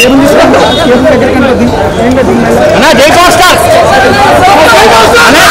అన్నా జై power star అన్నా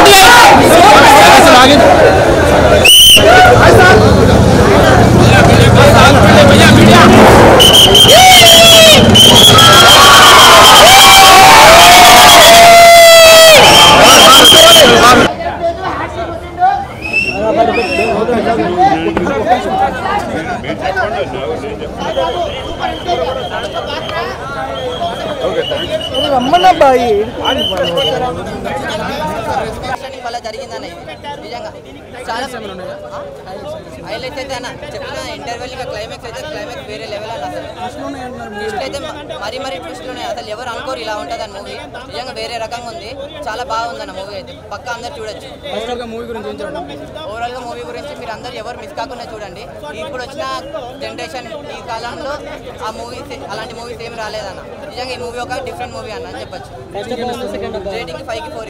అండర్స్టాండింగ్ వల్ల జరిగిందన్న ఇది నిజంగా చాలా హైలైట్ అయితే అన్న చెప్పిన ఇంటర్వెల్ ఇంకా క్లైమాక్స్ అయితే క్లైమాక్స్ వేరే లెవెల్ అన్న అసలు ట్విస్ట్ అయితే మ- మరీ మరీ ట్విస్ట్లు ఉన్నాయి అసలు ఎవరు అనుకోరు ఇలా ఉంటుంది అన్న మూవీ నిజంగా వేరే రకంగా ఉంది చాలా బాగుందన్న మూవీ అయితే పక్క అందరు చూడొచ్చు ఓవరాల్ గా మూవీ గురించి మీరు అందరు ఎవరు మిస్ కాకుండా చూడండి ఇప్పుడు వచ్చిన జనరేషన్ ఈ కాలంలో ఆ మూవీస్ అలాంటి మూవీస్ ఏమి రాలేదన్న నిజంగా ఈ మూవీ ఒక డిఫరెంట్ మూవీ అన్న అని చెప్పొచ్చు రేటింగ్ ఫైవ్ కి ఫోర్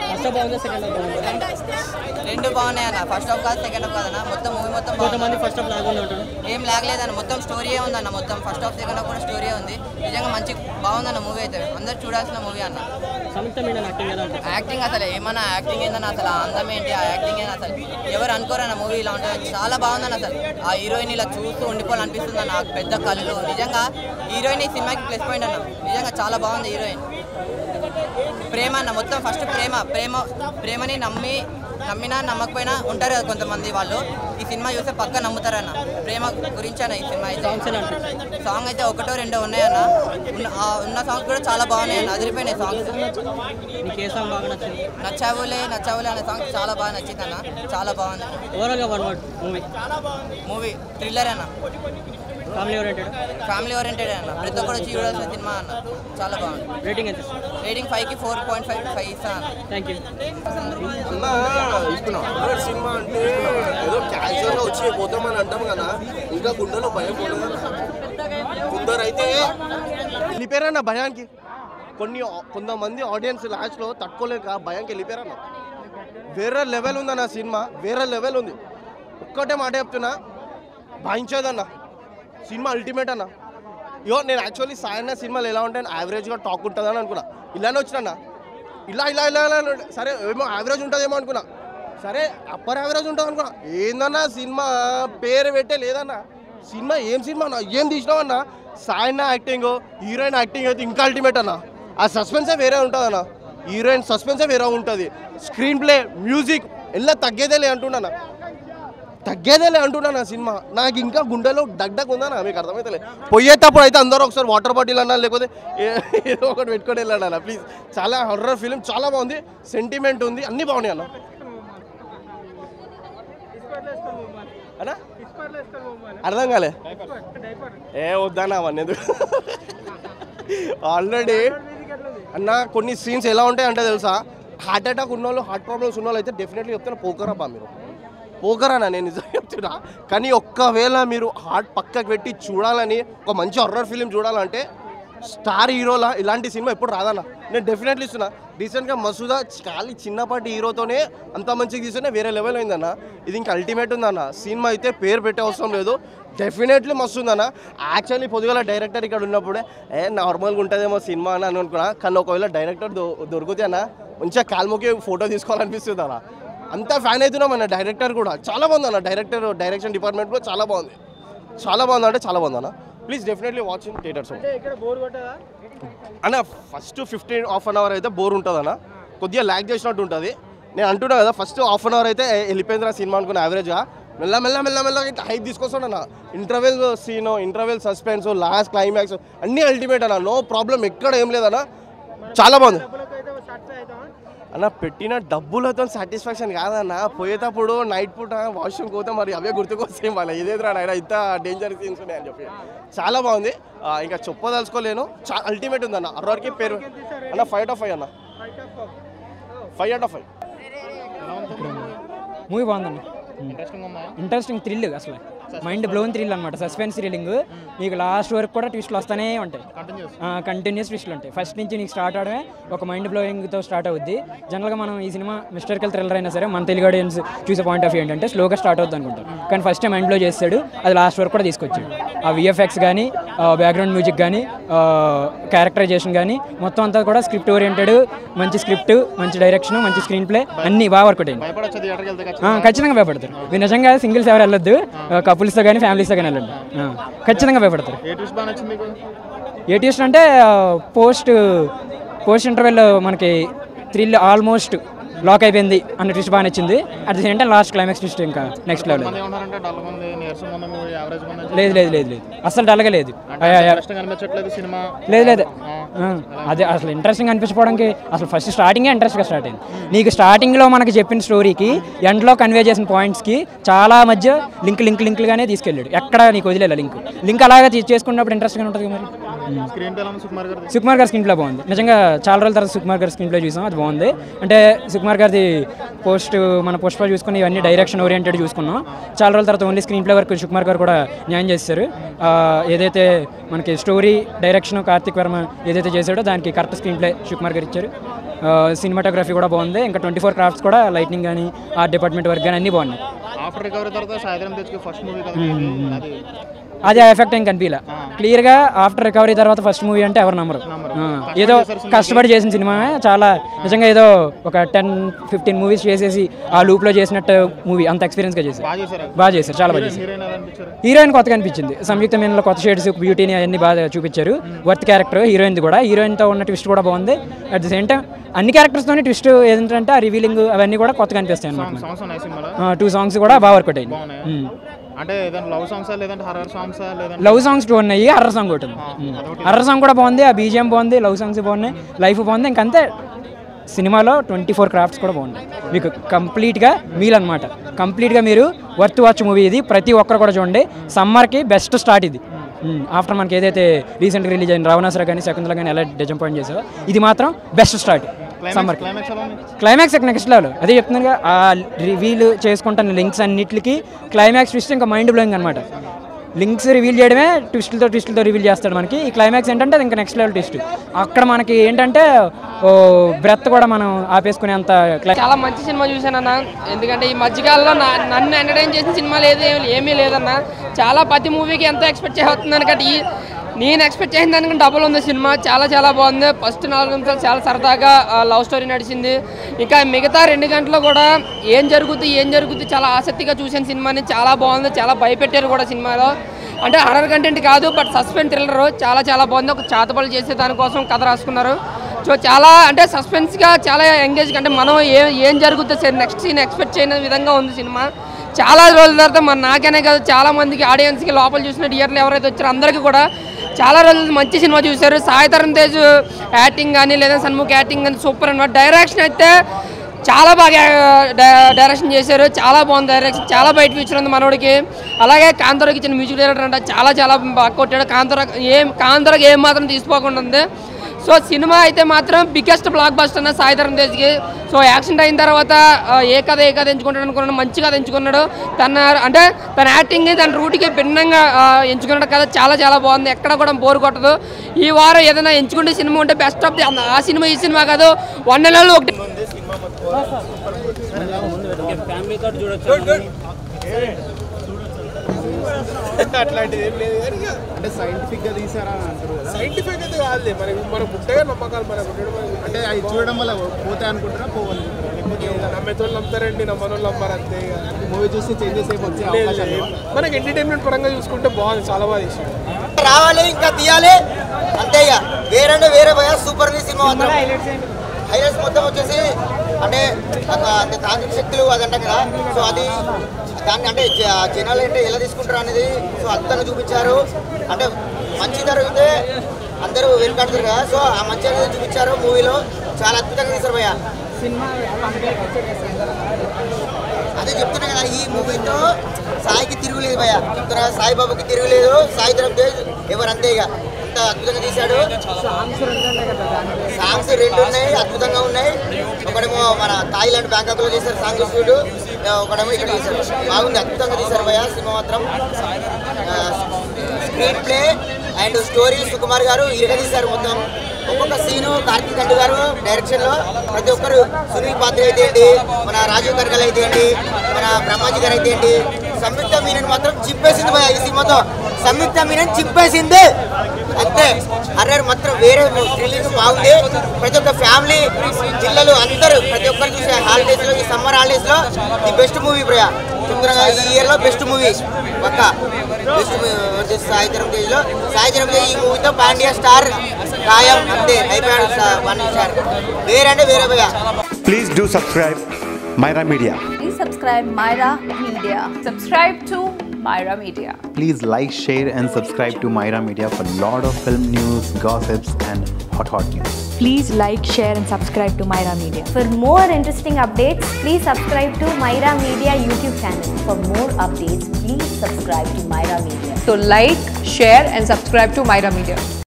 రెండు బాగున్నాయి అన్న ఫస్ట్ హాఫ్ కాదు సెకండ్ హాఫ్ కాదన్న మొత్తం మూవీ మొత్తం బాగుంది ఫస్ట్ హాఫ్ లాగా ఉంటాడు ఏం లాగలేదన్న మొత్తం స్టోరీయే ఉందన్న మొత్తం ఫస్ట్ హాఫ్ సెకండ్ హాఫ్ కూడా స్టోరీయే ఉంది నిజంగా మంచి బాగుందన్న మూవీ అయితే అందరు చూడాల్సిన మూవీ అన్న సంయుక్త మీడియా యాక్టింగ్ ఎలా ఉంటుంది యాక్టింగ్ అసలు ఏమన్నా యాక్టింగ్ ఏందన్న అసలు ఆ అందం ఏంటి ఆ యాక్టింగ్ ఏంది అసలు ఎవరు అనుకోరన్న మూవీ ఇలా ఉంటుంది చాలా బాగుందన్న అసలు ఆ హీరోయిన్ ఇలా చూస్తూ ఉండిపోవాలనిపిస్తుంది అన్న ఆ పెద్ద కళ్ళు నిజంగా హీరోయిన్ ఈ సినిమాకి ప్లస్ పాయింట్ అన్న నిజంగా చాలా బాగుంది హీరోయిన్ ప్రేమ అన్న మొత్తం ఫస్ట్ ప్రేమ ప్రేమ ప్రేమని నమ్మి నమ్మినా నమ్మకపోయినా ఉంటారు కదా కొంతమంది వాళ్ళు ఈ సినిమా చూస్తే పక్క నమ్ముతారన్న ప్రేమ గురించి అన్న ఈ సినిమా అయితే సాంగ్ అయితే ఒకటో రెండో ఉన్నాయన్న ఉన్న ఆ ఉన్న సాంగ్స్ కూడా చాలా బాగున్నాయి అన్న అదిరిపోయినాయి సాంగ్స్ నీకు ఏ సాంగ్ బాగా నచ్చింది నచ్చావులే నచ్చావులే అనే సాంగ్ చాలా బాగా నచ్చింది అన్న చాలా బాగుంది ఓవరాల్గా one word movie movie thriller అన్న ఫ్యామిలీ ఓరియంటెడ్ ఫ్యామిలీ ఓరియంటెడ్ అన్న ప్రతి ఒక్కరు వచ్చి చూడాల్సిన సినిమా అన్న చాలా బాగుంది రేటింగ్ ఎంత రేటింగ్ ఫైవ్కి ఫోర్ పాయింట్ ఫైవ్ ఫైవ్ ఇస్తాను అన్న థ్యాంక్ యూ హారర్ సినిమా అంటే ఏదో క్యాజువల్గా వచ్చి పోతామని అంటాం కదా ఇంకా గుండెలో భయం పోలేదు కొందరైతే వెళ్ళిపోయారన్న భయానికి కొన్ని కొంతమంది ఆడియన్స్ లాస్ట్లో తట్టుకోలేక భయానికి వెళ్ళిపోయారన్న వేరే లెవెల్ ఉందన్న సినిమా వేరే లెవెల్ ఉంది ఒక్కటే మాట చెప్తున్నా భయించేదన్న సినిమా అల్టిమేట్ అన్న ఇగో నేను యాక్చువల్లీ సాయన్న సినిమాలు ఎలా ఉంటాయి యావరేజ్గా టాక్ ఉంటుందని అనుకున్నా ఇలానే వచ్చినా ఇలా ఇలా ఇలా ఇలా ఇలా సరే ఏమో యావరేజ్ ఉంటుందేమో అనుకున్నా సరే అప్పర్ యావరేజ్ ఉంటుంది అనుకున్నా ఏందన్నా సినిమా పేరు పెట్టే లేదన్నా సినిమా ఏం సినిమా అన్న ఏం తీసినావన్నా సాయన్న యాక్టింగ్ హీరోయిన్ యాక్టింగ్ అయితే ఇంకా అల్టిమేట్ అన్న ఆ సస్పెన్సే వేరే ఉంటుంది అన్న హీరోయిన్ సస్పెన్సే వేరే ఉంటుంది స్క్రీన్ ప్లే మ్యూజిక్ ఎలా తగ్గేదేలే అంటున్నా తగ్గేదేలే అంటున్నాను ఆ సినిమా నాకు ఇంకా గుండెలో డగ్డగ్ ఉందన్నా మీకు అర్థమైతలే పోయేటప్పుడు అయితే అందరూ ఒకసారి వాటర్ బాటిల్ అన్నా లేకపోతే ఏ- ఏదో ఒకటి పెట్టుకొని వెళ్ళాడన్న ప్లీజ్ చాలా హర్రర్ ఫిలిం చాలా బాగుంది సెంటిమెంట్ ఉంది అన్నీ బాగున్నాయి అన్న అన్నా అర్థం కాలే ఏ వద్దన్నా అవన్నీ ఎందుకు ఆల్రెడీ అన్న కొన్ని సీన్స్ ఎలా ఉంటాయి అంటే తెలుసా హార్ట్ అటాక్ ఉన్న వాళ్ళు హార్ట్ ప్రాబ్లమ్స్ ఉన్న వాళ్ళు అయితే డెఫినెట్లీ చెప్తున్నా పోకరబ్బా మీరు పోకరానా నేను నిజం చెప్తున్నా కానీ ఒక్కవేళ మీరు హార్ట్ పక్కకు పెట్టి చూడాలని ఒక మంచి హర్రర్ ఫిలిం చూడాలంటే స్టార్ హీరోలా ఇలాంటి సినిమా ఎప్పుడు రాదన్న నేను డెఫినెట్లీ ఇస్తున్నా రీసెంట్గా మసూదా ఖాళీ చిన్నపాటి హీరోతోనే అంత మంచిగా తీస్తేనే వేరే లెవెల్ అయిందన్న ఇది ఇంకా అల్టిమేట్ ఉందన్న సినిమా అయితే పేరు పెట్టే అవసరం లేదు డెఫినెట్లీ మస్తు ఉందన్న యాక్చువల్లీ పొద్దుగల డైరెక్టర్ ఇక్కడ ఉన్నప్పుడే ఏ నార్మల్గా ఉంటుందేమో సినిమా అని అని అనుకున్నా కానీ ఒకవేళ డైరెక్టర్ దొ దొరికితే అన్న మంచిగా కాల్మోకి ఫోటో తీసుకోవాలనిపిస్తుంది అన్న అంతా ఫ్యాన్ అవుతున్నాం అన్న డైరెక్టర్ కూడా చాలా బాగుంది అన్న డైరెక్టర్ డైరెక్షన్ డిపార్ట్మెంట్ కూడా చాలా బాగుంది చాలా బాగుంది అంటే చాలా బాగుంది అన్న please definitely watch in theatres అన్న first fifteen half an hour అయితే బోర్ ఉంటుంది అన్న కొద్దిగా ల్యాక్ చేసినట్టు ఉంటుంది నేను అంటున్నా కదా ఫస్ట్ హాఫ్ అన్ అవర్ అయితే వెళ్ళిపోయింది సినిమా అనుకున్న యావరేజ్గా మెల్ల మెల్ల మెల్ల మెల్ల ఇట్లా హైప్ తీసుకొస్తాడు అన్న interval scene interval suspense last climax అన్నీ అల్టిమేట్ అన్న నో ప్రాబ్లం ఎక్కడ ఏం లేదన్న చాలా బాగుంది అన్న పెట్టిన డబ్బులతో సాటిస్ఫాక్షన్ కాదన్న పోయేటప్పుడు నైట్ పూట వాష్రూమ్ పోతే మరి అవే గుర్తుకొస్తాయి మళ్ళీ ఇదేదిరా నాయన ఇంత డేంజర్ సీన్స్ ఉన్నాయని చెప్పి చాలా బాగుంది ఆ, ఇంకా చెప్పదలుచుకోలేను చా అల్టిమేట్ ఉందన్న అర్రర్కి పేరు అన్న ఫైవ్ అవుట్ ఆఫ్ ఫైవ్ అన్న five out of five movie బాగుందండి ఇంట్రెస్టింగ్ థ్రిల్ అసలు మైండ్ బ్లోన్ థ్రిల్ అనమాట సస్పెన్స్ థ్రిల్లింగ్ నీకు లాస్ట్ వరకు కూడా ట్విస్ట్లు వస్తూనే ఉంటాయి కంటిన్యూస్ ట్విస్ట్లు ఉంటాయి ఫస్ట్ నుంచి నీకు స్టార్ట్ అవడమే ఒక మైండ్ బ్లోయింగ్తో స్టార్ట్ అవుద్ది జనరల్గా మనం ఈ సినిమా మిస్టరికల్ థ్రిల్లర్ అయినా సరే మన తెలుగు ఆడియన్స్ చూసే పాయింట్ ఆఫ్ వ్యూ ఏంటంటే స్లోగా స్టార్ట్ అవుతుంది అనుకుంటాం కానీ ఫస్ట్ మైండ్ బ్లో చేస్తాడు అది లాస్ట్ వరకు కూడా తీసుకొచ్చాడు ఆ విఎఫ్ఎక్స్ కానీ బ్యాక్గ్రౌండ్ మ్యూజిక్ కానీ క్యారెక్టరైజేషన్ కానీ మొత్తం అంతా కూడా స్క్రిప్ట్ ఓరియంటెడ్ మంచి స్క్రిప్ట్ మంచి డైరెక్షన్ మంచి స్క్రీన్ ప్లే అన్నీ బాగా వర్కౌట్ అయింది భయపడొచ్చు థియేటర్కి వెళ్తే ఆ, ఖచ్చితంగా భయపడతారు మీరు నిజంగా సింగిల్స్ ఎవరు వెళ్ళొద్దు కపుల్స్తో కానీ ఫ్యామిలీస్తో కానీ వెళ్ళండి ఆ, ఖచ్చితంగా భయపడతారు ఏ ట్విస్ట్ బాగా నచ్చింది మీకు ఏ ట్విస్ట్ అంటే పోస్ట్ పోస్ట్ ఇంటర్వెల్ మనకి థ్రిల్ ఆల్మోస్ట్ లాక్ అయిపోయింది అన్న ట్విస్ట్ బాగా నచ్చింది at the same time last climax twist ఇంకా నెక్స్ట్ లెవెల్ మంది ఏమంటారంటే డల్ ఉంది నీరసం ఉంది మూవీ యావరేజ్ ఉంది అని లేదు లేదు లేదు లేదు అసలు డల్గా లేదు ఆ, ఆ, ఇంట్రెస్ట్ కనిపించట్లేదు సినిమా లేదు లేదు ఆ, అదే అసలు ఇంట్రెస్టింగ్ అనిపించుకోవడానికి అసలు ఫస్ట్ స్టార్టింగే ఇంట్రెస్ట్గా స్టార్ట్ అయింది నీకు స్టార్టింగ్లో మనకి చెప్పిన స్టోరీకి ఎండ్లో కన్వే చేసిన పాయింట్స్కి చాలా మధ్య లింక్ లింక్ లింక్లుగానే తీసుకెళ్ళాడు ఎక్కడ నీకు వదిలేదు లింక్ లింక్ అలాగా తీ- చేసుకున్నప్పుడు ఇంట్రెస్ట్గా ఉంటుంది మరి స్క్రీన్ ప్లే ఉంది సుకుమార్ గారిది సుకుమార్ గారి స్క్రీన్ ప్లే బాగుంది నిజంగా చాలా రోజుల తర్వాత సుకుమార్ గారి స్క్రీన్ ప్లే చూసాం అది బాగుంది అంటే సుకుమార్ గారిది పోస్ట్ మన పుష్ప చూసుకుని ఇవన్నీ డైరెక్షన్ ఓరియంటెడ్ చూసుకున్నాం చాలా రోజుల తర్వాత ఓన్లీ స్క్రీన్ ప్లే వరకు సుకుమార్ గారు కూడా న్యాయం చేశారు ఆ, ఏదైతే మనకి స్టోరీ డైరెక్షన్ కార్తిక్ వర్మ ఏదైతే చేశాడో దానికి కరెక్ట్ స్క్రీన్ ప్లే సుకుమార్ గారు ఇచ్చారు సినిమాటోగ్రఫీ కూడా బాగుంది ఇంకా ట్వంటీ ఫోర్ క్రాఫ్ట్స్ కూడా లైటింగ్ కానీ ఆర్ట్ డిపార్ట్మెంట్ వర్క్ కానీ అన్నీ బాగున్నాయి ఆఫ్టర్ రికవరీ తర్వాత సాయంత్రం తెచ్చుకు ఫస్ట్ మూవీ కదా ఇది. అది అది ఆ ఎఫెక్ట్ ఏం కనిపించలే క్లియర్గా ఆఫ్టర్ రికవరీ తర్వాత ఫస్ట్ మూవీ అంటే ఎవరు నమ్మరు ఆ, ఏదో కష్టపడి చేసిన సినిమా చాలా నిజంగా ఏదో ఒక టెన్ ఫిఫ్టీన్ మూవీస్ చేసేసి ఆ లూప్లో చేసినట్టు మూవీ అంత ఎక్స్పీరియన్స్గా చేశారు బాగా చేశారు బాగా చేశారు చాలా బాగా చేశారు హీరోయిన్ ఎలా అనిపించారు హీరోయిన్ కొత్తగా అనిపించింది సంయుక్త మీనలో కొత్త షేడ్స్ బ్యూటీని అవన్నీ బాగా చూపించారు వర్త్ క్యారెక్టర్ హీరోయిన్ది కూడా హీరోయిన్తో ఉన్న ట్విస్ట్ కూడా బాగుంది అట్ ది సేమ్ టైం అన్ని క్యారెక్టర్స్తోనే ట్విస్ట్ ఏంటంటే ఆ రివీలింగ్ అవన్నీ కూడా కొత్తగా అనిపిస్తాయి అనమాట సాంగ్స్ ఉన్నాయి సినిమాలో టూ సాంగ్స్ కూడా బాగా వర్కౌట్ అయింది బాగున్నాయి మ్మ్. అంటే ఏదైనా లవ్ సాంగ్సా లేదంటే హర్రర్ సాంగ్సా లేదంటే లవ్ సాంగ్స్ టూ ఉన్నాయి హర్రర్ సాంగ్ ఒకటి ఉంది హర్రర్ సాంగ్ కూడా బాగుంది ఆ బీజిఎం బాగుంది లవ్ సాంగ్స్ బాగున్నాయి లైఫ్ బాగుంది ఇంకంతే సినిమాలో ట్వంటీ ఫోర్ క్రాఫ్ట్స్ కూడా బాగున్నాయి మీకు కంప్లీట్గా మీల్ అనమాట కంప్లీట్గా మీరు వర్త్ వాచ్ మూవీ ఇది ప్రతి ఒక్కరు కూడా చూడండి సమ్మర్కి బెస్ట్ స్టార్ట్ ఇది ఆఫ్టర్ మనకి ఏదైతే రీసెంట్గా రిలీజ్ అయిన రావణాసుర కానీ శకుంతల కానీ ఎలా డిజపాయింట్ చేసావో ఇది మాత్రం బెస్ట్ స్టార్ట్ సమ్మర్కి క్లైమాక్స్ ఎలా ఉంది క్లైమాక్స్ నెక్స్ట్ లెవెల్ అదే చెప్తున్నాను ఆ రివీల్ చేసుకుంటున్న లింక్స్ అన్నిటికి క్లైమాక్స్ ట్విస్ట్ ఇంకా మైండ్ బ్లోయింగ్ అనమాట లింక్స్ రివీల్ చేయడమే ట్విస్టులతో ట్విస్టులతో రివీల్ చేస్తాడు మనకి ఈ క్లైమాక్స్ ఏంటంటే అది ఇంకా నెక్స్ట్ లెవెల్ ట్విస్ట్ అక్కడ మనకి ఏంటంటే ఓ బ్రెత్ కూడా మనం ఆపేసుకునేంత క్లై- చాలా మంచి సినిమా చూశానన్న ఎందుకంటే ఈ మధ్యకాలంలో నా నన్ను ఎంటర్టైన్ చేసిన సినిమా లేదు ఏమీ- ఏమీ లేదన్న చాలా ప్రతి మూవీకి ఎంతో ఎక్స్పెక్ట్ చేస్తున్నాను కాబట్టి ఈ నేను ఎక్స్పెక్ట్ చేసిన దానికంటే డబుల్ ఉంది సినిమా చాలా చాలా బాగుంది ఫస్ట్ నాలుగు నిమిషాలు చాలా సరదాగా లవ్ స్టోరీ నడిచింది ఇంకా మిగతా రెండు గంటలు కూడా ఏం జరుగుద్ది ఏం జరుగుద్ది చాలా ఆసక్తిగా చూసిన సినిమాని చాలా బాగుంది చాలా భయపెట్టారు కూడా సినిమాలో అంటే హర్రర్ కంటెంట్ కాదు బట్ సస్పెన్స్ థ్రిల్లర్ చాలా చాలా బాగుంది ఒక చాతపల్లి చేసే దానికోసం కథ రాసుకున్నారు సో చాలా అంటే సస్పెన్స్గా చాలా ఎంగేజ్ అంటే మనం ఏ ఏం జరుగుతుందో సరే నెక్స్ట్ సీన్ ఎక్స్పెక్ట్ చేయని విధంగా ఉంది సినిమా చాలా రోజుల తర్వాత మన నాకనే కాదు చాలా మందికి ఆడియన్స్కి లోపల చూసిన థియేటర్లు ఎవరైతే వచ్చారో అందరికీ కూడా చాలా రోజులు మంచి సినిమా చూశారు సాయి తరుణ్ తేజ్ యాక్టింగ్ కానీ లేదా సన్ముఖ్ యాక్టింగ్ కానీ సూపర్ అనమాట డైరెక్షన్ అయితే చాలా బాగా డై- డైరెక్షన్ చేశారు చాలా బాగుంది డైరెక్షన్ చాలా బయట ఫ్యూచర్ ఉంది మనోడికి అలాగే కాంతారాకి ఇచ్చిన మ్యూజిక్ డైరెక్టర్ అంటే చాలా చాలా బాగా కొట్టాడు కాంతారా ఏం కాంతారాకి ఏం మాత్రం తీసుకోకుండా ఉంది సో సినిమా అయితే మాత్రం బిగ్గెస్ట్ బ్లాక్ బస్టర్ అన్న సాయి ధరమ్ తేజ్కి సో యాక్సిడెంట్ అయిన తర్వాత ఆ, ఏ కథ ఏ కథ ఎంచుకుంటాడు అనుకున్నాడు మంచి కథ ఎంచుకున్నాడు తన అంటే తన యాక్టింగ్ తన రూట్కి భిన్నంగా ఆ, ఎంచుకున్న కథ చాలా చాలా బాగుంది ఎక్కడ కూడా బోర్ కొట్టదు ఈ వారం ఏదైనా ఎంచుకుంటే సినిమా ఉంటే బెస్ట్ ఆఫ్ ది ఆ సినిమా ఈ సినిమా కాదు వన్ నెలలో ఒకటి అట్లాంటిది ఏం లేదు కానీ ఇక అంటే సైంటిఫిక్ గా తీసారా అని అంటారు కదా సైంటిఫిక్ అయితే కాదులే మరి మన పుట్టగా నమ్మకాలు మనకు ఉండడం వల్ల- అంటే అవి చూడడం వల్ల పోతే అనుకుంటారా పోవాలనుకుంటారా లేకపోతే నమ్మేతోళ్ళు నమ్ముతారండి నమ్మనోళ్ళు నమ్మారు అంతే ఇక మూవీ చూస్తే చేంజెస్ అయిపోయి వచ్చే అవకాశాలు లేవా? మనకి ఎంటర్టైన్మెంట్ పరంగా చూసుకుంటే బాగుంది చాలా బాగా తీసి రావాలి ఇంకా తీయాలి అంతే ఇక వేరే వేరే పోయా సూపర్ ని సినిమా మాత్రం హైలైట్స్ మొత్తం వచ్చేసి అంటే ఒక అంటే తాంత్రిక శక్తులు అది అంటాం కదా సో అది దాన్ని అంటే జ- జనాలు అంటే ఎలా తీసుకుంటారు అనేది సో అద్భుతంగా చూపించారు అంటే మంచి జరిగితే అందరూ వెనుకాడుతారు కదా సో ఆ మంచి అనేది చూపించారు మూవీలో చాలా అద్భుతంగా తీశారు భయ్య అదే చెప్తున్నా కదా ఈ మూవీతో సాయికి తిరుగులేదు భయ చెప్తున్నా సాయిబాబుకి తిరుగులేదు సాయి ధరం తేజ్ ఎవరు అంతే ఇక అంత అద్భుతంగా తీశాడు సాంగ్స్ రెండు ఉన్నాయి అద్భుతంగా ఉన్నాయి ఒకడేమో మన థాయిలాండ్ బ్యాంకాక్ లో చేశారు సాంగ్ చూడు ఒకడేమో ఇక్కడ చేశారు బాగుంది అద్భుతంగా తీశారు భయ సినిమా మాత్రం screenplay and story Sukumar garu ఇరగదీశారు మొత్తం ఒక్కొక్క సీను కార్తీక్ అండు గారు డైరెక్షన్ లో ప్రతి ఒక్కరు సునీల్ పాత్ర అయితే ఏంటి మన రాజీవ్ గర్గల్ అయితే ఏంటి మన బ్రహ్మాజీ గారు అయితే ఏంటి సంయుక్త మీనన్ మాత్రం చింపేసింది భయ ఈ సినిమాతో సంయుక్త మీనన్ చింపేసింది అంతే హర్రర్ మాత్రం వేరే థ్రిల్లింగ్ బాగుంది ప్రతి ఒక్క ఫ్యామిలీ జిల్లలు అందరూ ప్రతి ఒక్కరు చూసే హాలిడేస్ లో ఈ సమ్మర్ హాలిడేస్ లో ది బెస్ట్ మూవీ ప్రియ చెప్తున్నా ఈ ఇయర్ లో బెస్ట్ మూవీ పక్క బెస్ట్ మూవీ సాయి ధరం తేజ్ లో సాయి ధరం తేజ్ ఈ మూవీతో పాండ్యా స్టార్ ఖాయం అంతే అయిపోయాడు సా- వన్ స్టార్ వేరే అంటే వేరే భయ Please do subscribe Myra Media. Please subscribe Myra Media. Subscribe to Myra Media. Please like, share, and subscribe to Myra Media for lot of film news, gossips, and hot hot news. Please like, share, and subscribe to Myra Media. For more interesting updates, please subscribe to Myra Media YouTube channel. For more updates, please subscribe to Myra Media. So like, share, and subscribe to Myra Media.